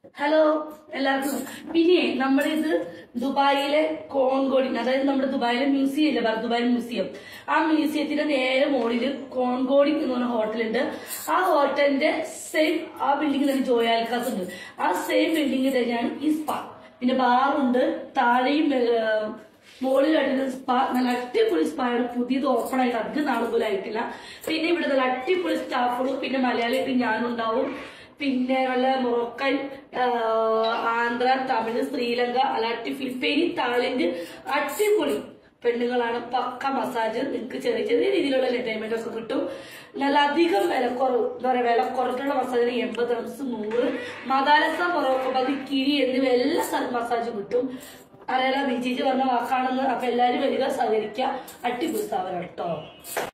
hello എല്ലാവർക്കും പിന്നെ നമ്മളിത് ദുബായിലെ കോൺകോടി അതായത് നമ്മുടെ ദുബായിലെ മ്യൂസിയം ഇല്ലേ പറ ദുബായ് മ്യൂസിയം ആ മ്യൂസിയത്തിന്റെ നേരെ മുകളിൽ കോൺകോടി എന്ന് പറഞ്ഞ ഹോട്ടലുണ്ട് ആ ഹോട്ടലിന്റെ സെയിം ആ ബിൽഡിംഗ് തന്നെ ജോയാൽക്കാസ് ഉണ്ട് ആ സെയിം ബിൽഡിംഗ് തന്നെയാണ് ഈ സ്പാ പിന്നെ ബാറുണ്ട് താഴെയും ഏഹ്, മുകളിലായിട്ട് സ്പാ നല്ല അടിപൊളി സ്പായാണ് പുതിയത് ഓപ്പൺ ആയിട്ട് അധികം നാൾ പോലും ആയിട്ടില്ല പിന്നെ ഇവിടെ നല്ല അടിപൊളി സ്റ്റാഫുകളും പിന്നെ മലയാളിയായിട്ട് ഞാനും ഉണ്ടാവും പിന്നെ നല്ല മൊറോക്കൻ ആഹ്, ആന്ധ്ര തമിഴ് ശ്രീലങ്ക അല്ലാട്ടി ഫിലിപ്പൈനി തായ്ലൻഡ് അടിപൊളി പെണ്ണുങ്ങളാണ് പക്ക മസാജ് നിങ്ങൾക്ക് ചെറിയ ചെറിയ രീതിയിലുള്ള എന്റർടൈൻമെന്റ് ഒക്കെ കിട്ടും നല്ല അധികം വിലക്കുറവ് എന്താ പറയുക വില കുറഞ്ഞുള്ള മസാജിന് എൺപത് റംസ് നൂറ് മദാലസ മൊറോക്കോ പതി കിഴി എന്നിവ എല്ലാ സ്ഥലം മസാജും കിട്ടും അറിയാലോ ബിജിജി പറഞ്ഞ വാക്കാണെന്ന് അപ്പൊ എല്ലാരും വരിക സഹകരിക്കുക അടിപൊളി സ്ഥാപനം കേട്ടോ